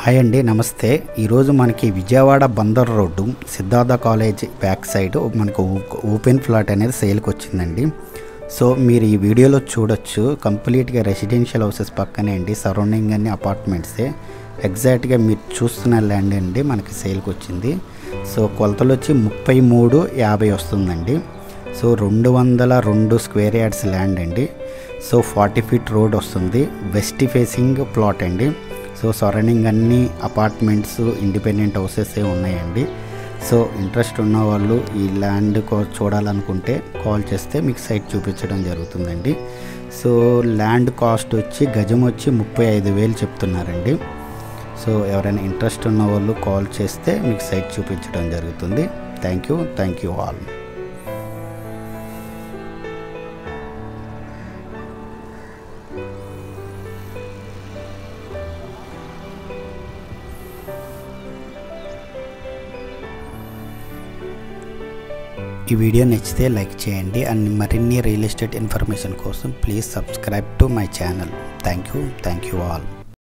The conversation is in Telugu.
హాయ్ అండి నమస్తే ఈరోజు మనకి Vijayawada Bandar road Siddhartha college back side మనకు ఓ- ఓపెన్ ఫ్లాట్ అనేది సేల్కి వచ్చిందండి సో మీరు ఈ వీడియోలో చూడొచ్చు కంప్లీట్గా రెసిడెన్షియల్ హౌసెస్ పక్కనే అండి సరౌండింగ్ అన్ని అపార్ట్మెంట్సే ఎగ్జాక్ట్గా మీరు చూస్తున్న ల్యాండ్ అండి మనకి సేల్కి వచ్చింది సో కొలతలు వచ్చి ముప్పై మూడు యాభై వస్తుందండి సో రెండు వందల రెండు స్క్వేర్ యార్డ్స్ ల్యాండ్ అండి సో ఫార్టీ ఫీట్ రోడ్ వస్తుంది వెస్ట్ ఫేసింగ్ ప్లాట్ అండి సో సరౌండింగ్ అన్ని అపార్ట్మెంట్స్ ఇండిపెండెంట్ హౌసెస్ ఉన్నాయండి సో ఇంట్రెస్ట్ ఉన్న వాళ్ళు ఈ ల్యాండ్ కో చూడాలనుకుంటే కాల్ చేస్తే మీకు సైట్ చూపించడం జరుగుతుందండి సో ల్యాండ్ కాస్ట్ వచ్చి గజం వచ్చి ముప్పై ఐదు వేలు చెప్తున్నారండి సో ఎవరైనా ఇంట్రెస్ట్ ఉన్న వాళ్ళు కాల్ చేస్తే మీకు సైట్ చూపించడం జరుగుతుంది thank you thank you all ఈ వీడియో నచ్చితే లైక్ చేయండి అండ్ మరిన్ని రియల్ ఎస్టేట్ ఇన్ఫర్మేషన్ కోసం please subscribe to my channel thank you thank you all